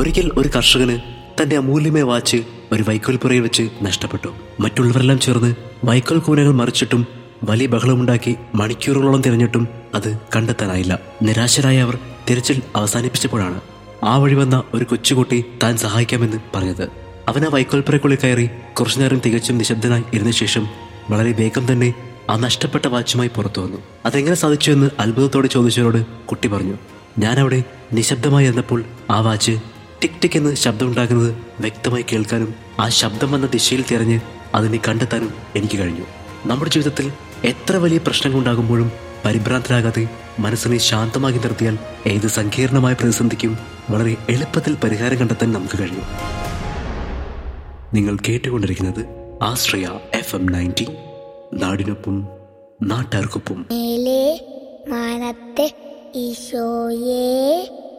ഒരിക്കൽ ഒരു കർഷകന് തന്റെ അമൂല്യമായ വാച്ച് ഒരു വൈക്കോൽ പുറയിൽ വെച്ച് നഷ്ടപ്പെട്ടു മറ്റുള്ളവരെല്ലാം ചേർന്ന് വൈക്കോൽ കൂനകൾ മറിച്ചിട്ടും വലിയ ബഹളമുണ്ടാക്കി മണിക്കൂറുകളോളം തിരഞ്ഞിട്ടും അത് കണ്ടെത്താനായില്ല നിരാശരായ അവർ തിരച്ചിൽ അവസാനിപ്പിച്ചപ്പോഴാണ് ആ വഴി വന്ന ഒരു കൊച്ചുകുട്ടി താൻ സഹായിക്കാമെന്ന് പറഞ്ഞത് അവൻ ആ വൈക്കോൽപ്പുറക്കുള്ളിൽ കയറി കുറച്ചുനേരം തികച്ചും നിശബ്ദനായി ഇരുന്ന ശേഷം വളരെ വേഗം തന്നെ ആ നഷ്ടപ്പെട്ട വാച്ചുമായി പുറത്തു വന്നു അതെങ്ങനെ സാധിച്ചു എന്ന് അത്ഭുതത്തോടെ ചോദിച്ചവരോട് കുട്ടി പറഞ്ഞു ഞാൻ അവിടെ നിശബ്ദമായി ഇരുന്നപ്പോൾ ആ വാച്ച് ടിക് ടിക് എന്ന് ശബ്ദമുണ്ടാക്കുന്നത് വ്യക്തമായി കേൾക്കാനും ആ ശബ്ദം വന്ന ദിശയിൽ തിരഞ്ഞ് അതിനെ കണ്ടെത്താനും എനിക്ക് കഴിഞ്ഞു നമ്മുടെ ജീവിതത്തിൽ എത്ര വലിയ പ്രശ്നങ്ങൾ ഉണ്ടാകുമ്പോഴും പരിഭ്രാന്തരാകാതെ മനസ്സിനെ ശാന്തമാക്കി നിർത്തിയാൽ ഏത് സങ്കീർണമായ പ്രതിസന്ധിക്കും വളരെ എളുപ്പത്തിൽ പരിഹാരം കണ്ടെത്താൻ നമുക്ക് കഴിയും നിങ്ങൾ കേട്ടുകൊണ്ടിരിക്കുന്നത് ആശ്രയ എഫ് എം നയൻറ്റി നാടിനൊപ്പം നാട്ടാർക്കൊപ്പം മേലെ മാനത്തെ ഈശോയേ